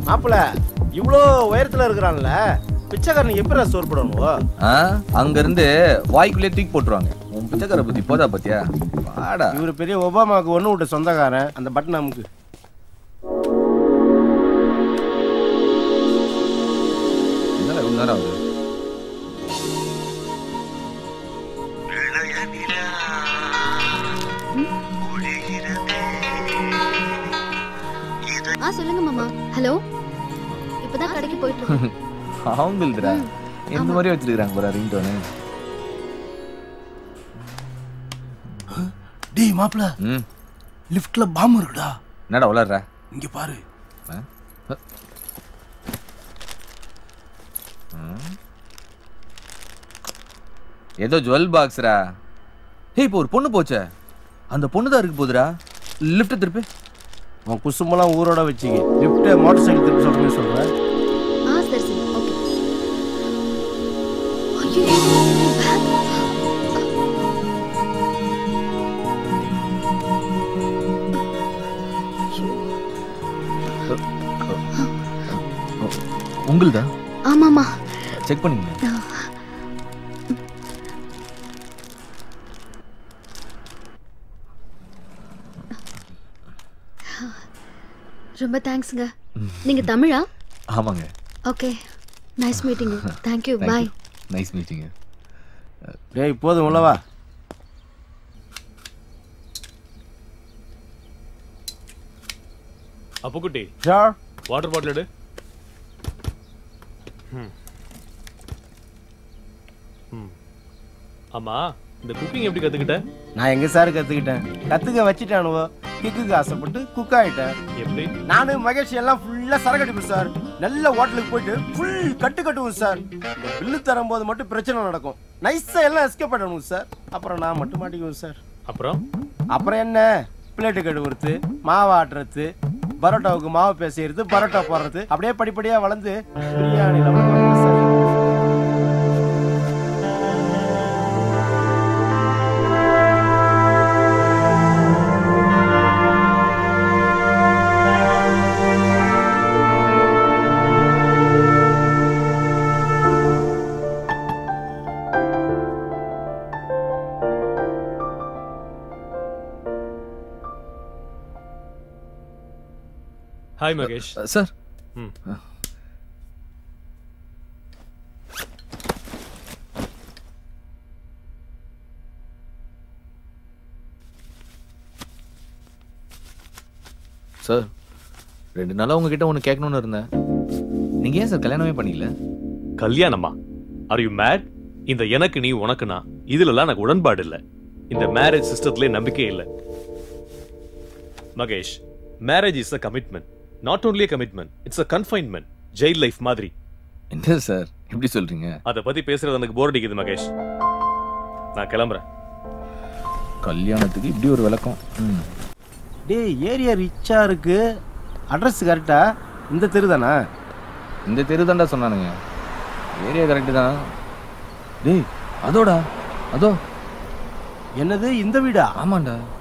மாப்பிள இவ்வளோ உயரத்துல இருக்கிறான்ல பிச்சைக்காரன் எப்படி சோறு போடணும் ஆ அங்க இருந்து வாய்க்குள்ளே தூக்கி போட்டுருவாங்க உன் பிச்சைக்கார புத்தி போதா பாத்தியா வாடா இவரு பெரிய ஒபாமாவுக்கு ஒண்ணு விட்ட சொந்தக்காரன் அந்த பட்டன் நமக்கு என்னடா இவ்வளவு நேரம் ஆகுது ஆ சொல்லுங்க மாமா ஹலோ இப்பதான் கடைக்கு போயிட்டு இருக்கேன். அவங்களுதுடா இந்த மாதிரி வச்சிருக்காங்க பாரு ரிங்டோனு டேய் மாப்பிள ம் லிஃப்ட்ல பாம்பு இருக்குடா என்னடா உளர்ற இங்க பாரு ஆ? அ. ம். ஏதோ ஜுவல் பாக்ஸ்ரா ஏய் இப்போ ஒரு பொண்ணு போச்சே அந்த பொண்ணு தான் இருக்கு போகுதுடா லிஃப்ட் திருப்பி உன் குசுமெல்லாம் ஊரோட வச்சுக்க லிஃப்ட் மோட்டார் சைக்கிள் திருப்பி சொல்றேன்னு சொல்றேன் ஆ சரி சரி ஓகே ஐயோ பேக் உங்களுதா ஆமாமா செக் பண்ணிங்க ரொம்ப தேங்க்ஸ்ங்க நீங்க தமிழா ஆமாங்க okay nice meeting thank you bye nice meeting டேய் போதும் உள்ளவா அப்புக்குட்டி சார் வாட்டர் பாட்டில் எடு ம். ம். ஆமா இந்த குக்கிங் எப்படி கத்துக்கிட்ட நான் எங்க சார் கத்துக்கிட்டேன் கத்துக்க வச்சுட்டானுவோ கிக்குக்கு ஆசைப்பட்டு குக் ஆயிட்டேன் எப்படி நானு மகேஷ் எல்லாம் ஃபுல்லா சரக்கு அடிப்போம் சார் நல்ல ஹோட்டலுக்கு போயிட்டு ஃபுல் கட்டு கட்டுவோம் சார் இந்த பில்லு தரும்போது மட்டும் பிரச்சனை நடக்கும் நைஸா எல்லாம் எஸ்கேப் பண்ணணும் சார் அப்புறம் நான் மட்டும் மாட்டிக்குவேன் சார் அப்புறம் அப்புறம் என்ன பிளேட்டு கழுவுறது மாவு ஆட்டுறது பரோட்டாவுக்கு மாவு பேசுறது பரோட்டா போடுறது அப்படியே படிப்படியா வளர்ந்து பிரியாணி level க்கு வந்தேன் சார் ஹாய் மகேஷ் சார் ம் சார் ரெண்டு நாளா உங்ககிட்ட ஒன்று கேட்கணும்னு இருந்தேன் நீங்க ஏன் சார் கல்யாணமே பண்ணிக்கல கல்யாணமா ஆர் யூ மேட் இந்த எனக்கு நீ உனக்குனா இதுலலாம் எனக்கு உடன்பாடு இல்ல இந்த மேரேஜ் சிஸ்டத்திலே நம்பிக்கை இல்ல Mahesh marriage is a commitment not only a commitment it's a confinement jail life மாதிரி என்ன சார் எப்படி சொல்றீங்க அதை பத்தி பேசுறது எனக்கு போர் அடிக்குது மகேஷ் நான் கிளம்புறேன் கல்யாணத்துக்கு இப்படி ஒரு விளக்கம் ம் டேய் ஏரியா ரிச்சா இருக்கு அட்ரஸ் கரெக்டா இந்த தெரு தானா இந்த தெரு தாண்டா சொன்னானுங்க ஏரியா கரெக்டு தான் டேய் அதோடா அதோ என்னது இந்த வீடா ஆமாண்டா